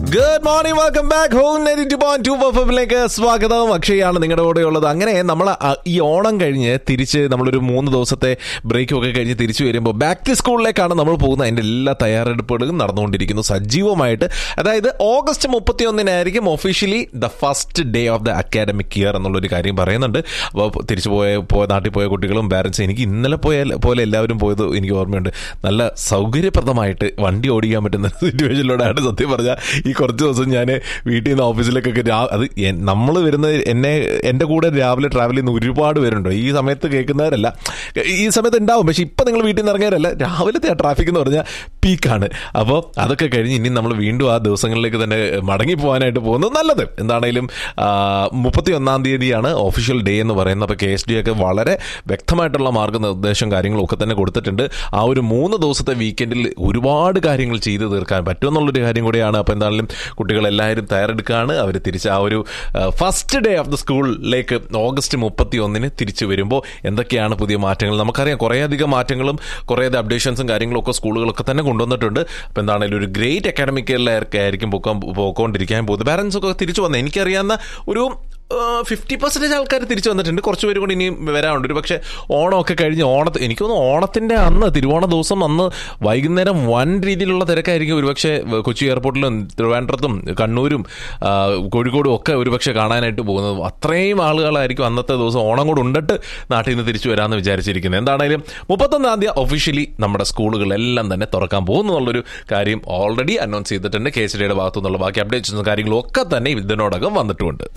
Good morning welcome back home net point two പെർഫോമിലേക്ക് സ്വാഗതം അക്ഷയാണ് നിങ്ങളുടെ കൂടെ ഉള്ളത് അങ്ങനെ നമ്മൾ ഈ ഓണം കഴിഞ്ഞ് തിരിച്ച് നമ്മളൊരു മൂന്ന് ദിവസത്തെ ബ്രേക്കും ഒക്കെ കഴിഞ്ഞ് തിരിച്ചു വരുമ്പോൾ ബാക്ക് ടു സ്കൂളിലേക്കാണ് നമ്മൾ പോകുന്നത് അതിന്റെ എല്ലാ തയ്യാറെടുപ്പുകളും നടന്നുകൊണ്ടിരിക്കുന്നു സജീവമായിട്ട് അതായത് ഓഗസ്റ്റ് മുപ്പത്തി ഒന്നിനായിരിക്കും officially the first day of the academic year എന്നുള്ളൊരു കാര്യം പറയുന്നുണ്ട് അപ്പോൾ തിരിച്ചു പോയ പോയ നാട്ടിൽ പോയ കുട്ടികളും പാരൻസും എനിക്ക് ഇന്നലെ പോയ പോലെ എല്ലാവരും പോയത് എനിക്ക് ഓർമ്മയുണ്ട് നല്ല സൗകര്യപ്രദമായിട്ട് വണ്ടി ഓടിക്കാൻ പറ്റുന്ന സിറ്റുവേഷനിലൂടെയാണ് സത്യം പറഞ്ഞാൽ ഈ കുറച്ച് ദിവസം ഞാൻ വീട്ടിൽ നിന്ന് ഓഫീസിലേക്കൊക്കെ രാ- അത് നമ്മൾ വരുന്ന എന്നെ എൻ്റെ കൂടെ രാവിലെ ട്രാവൽ ചെയ്യുന്ന ഒരുപാട് പേരുണ്ട് ഈ സമയത്ത് കേൾക്കുന്നവരല്ല ഈ സമയത്ത് ഉണ്ടാവും പക്ഷെ ഇപ്പം നിങ്ങൾ വീട്ടിൽ നിന്ന് ഇറങ്ങിയവരല്ല രാവിലത്തെ ആ ട്രാഫിക് എന്ന് പറഞ്ഞാൽ പീക്കാണ് അപ്പോൾ അതൊക്കെ കഴിഞ്ഞ് ഇനി നമ്മൾ വീണ്ടും ആ ദിവസങ്ങളിലേക്ക് തന്നെ മടങ്ങി പോകാനായിട്ട് പോകുന്നത് നല്ലത് എന്താണേലും മുപ്പത്തി ഒന്നാം തീയതിയാണ് ഒഫീഷ്യൽ ഡേ എന്ന് പറയുന്നത് അപ്പോൾ കെ എസ് ഡി ഒക്കെ വളരെ വ്യക്തമായിട്ടുള്ള മാർഗ്ഗനിർദ്ദേശം കാര്യങ്ങളും ഒക്കെ തന്നെ കൊടുത്തിട്ടുണ്ട് ആ ഒരു മൂന്ന് ദിവസത്തെ വീക്കെൻഡിൽ ഒരുപാട് കാര്യങ്ങൾ ചെയ്തു തീർക്കാൻ പറ്റുമെന്നുള്ളൊരു കാര്യം കൂടിയാണ് അപ്പോൾ എന്താണെങ്കിലും കുട്ടികളെല്ലാവരും തയ്യാറെടുക്കുകയാണ് അവർ തിരിച്ച് ആ ഒരു ഫസ്റ്റ് ഡേ ഓഫ് ദ സ്കൂളിലേക്ക് ഓഗസ്റ്റ് മുപ്പത്തി ഒന്നിന് തിരിച്ചു വരുമ്പോൾ എന്തൊക്കെയാണ് പുതിയ മാറ്റങ്ങൾ നമുക്കറിയാം കുറേയധികം മാറ്റങ്ങളും കുറേയധികം അപ്ഡേഷൻസും കാര്യങ്ങളും ഒക്കെ സ്കൂളുകളൊക്കെ തന്നെ കൊണ്ടുവന്നിട്ടുണ്ട് അപ്പോൾ എന്താണെങ്കിലും ഒരു ഗ്രേറ്റ് അക്കാഡമിക്കലിലായിരിക്കും ആയിരിക്കും പോക്കാൻ പോയിക്കൊണ്ടിരിക്കാൻ പോകുന്നത് പാരൻസ് ഒക്കെ തിരിച്ചു വന്നത് എനിക്കറിയാവുന്ന ഒരു ഫിഫ്റ്റി പെർസെൻറ്റേജ് ആൾക്കാർ തിരിച്ചു വന്നിട്ടുണ്ട് കുറച്ച് പേര് കൂടി ഇനിയും വരാനുണ്ട് ഒരു പക്ഷേ ഓണമൊക്കെ കഴിഞ്ഞ് ഓണത്ത് എനിക്ക് തോന്നുന്നു ഓണത്തിൻ്റെ അന്ന് തിരുവോണ ദിവസം അന്ന് വൈകുന്നേരം വൻ രീതിയിലുള്ള തിരക്കായിരിക്കും ഒരുപക്ഷെ കൊച്ചി എയർപോർട്ടിലും തിരുവനന്തപുരത്തും കണ്ണൂരും ആ, കോഴിക്കോടും ഒക്കെ ഒരുപക്ഷെ കാണാനായിട്ട് പോകുന്നത് അത്രയും ആളുകളായിരിക്കും അന്നത്തെ ദിവസം ഓണം കൂടെ ഉണ്ടിട്ട് നാട്ടിൽ നിന്ന് തിരിച്ചു വരാമെന്ന് വിചാരിച്ചിരിക്കുന്നത് എന്താണെങ്കിലും മുപ്പത്തൊന്നാം തീയതി ഒഫീഷ്യലി നമ്മുടെ സ്കൂളുകളെല്ലാം തന്നെ തുറക്കാൻ പോകുന്നു എന്നുള്ളൊരു കാര്യം ഓൾറെഡി അനൗൺസ് ചെയ്തിട്ടുണ്ട് കെ എസ് ഡിയുടെ ഭാഗത്തു നിന്നുള്ള ബാക്കി അപ്ഡേറ്റ്സും കാര്യങ്ങളും ഒക്കെ തന്നെ ഇതിനോടകം വന്നിട്ടുമുണ്ട്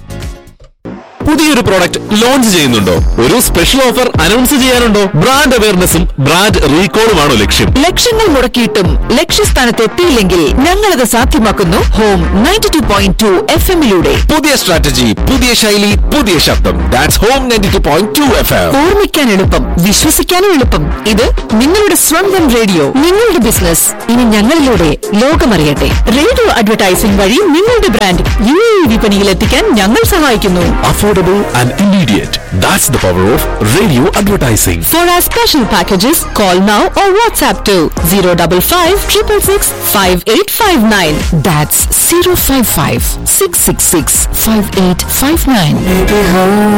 പുതിയൊരു പ്രോഡക്റ്റ് ലോഞ്ച് ചെയ്യുന്നുണ്ടോ ഒരു സ്പെഷ്യൽ ഓഫർ അനൗൺസ് ചെയ്യാനുണ്ടോ ബ്രാൻഡ് അവയർനെസ്സും ബ്രാൻഡ് റീകോളുമാണോ ലക്ഷ്യം ലക്ഷങ്ങൾ മുടക്കിയിട്ടും ലക്ഷ്യസ്ഥാനത്ത് എത്തിയില്ലെങ്കിൽ ഞങ്ങളത് സാധ്യമാക്കുന്നു home ninety two point two F എമ്മിലൂടെ പുതിയ സ്ട്രാറ്റജി പുതിയ ശൈലി പുതിയ ശബ്ദം that's home ninety two point two F M ഓർമ്മിക്കാൻ എളുപ്പം വിശ്വസിക്കാനും എളുപ്പം ഇത് നിങ്ങളുടെ സ്വന്തം റേഡിയോ നിങ്ങളുടെ ബിസിനസ് ഇനി ഞങ്ങളിലൂടെ ലോകമറിയട്ടെ റേഡിയോ അഡ്വർടൈസിംഗ് വഴി നിങ്ങളുടെ ബ്രാൻഡ് യു എ വിപണിയിൽ എത്തിക്കാൻ ഞങ്ങൾ സഹായിക്കുന്നു affordable and immediate that's the power of radio advertising For our special packages, call now or WhatsApp to 055 666 5859. That's 055 666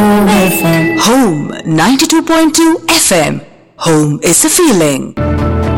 5859. Home 92.2 FM. Home is a feeling.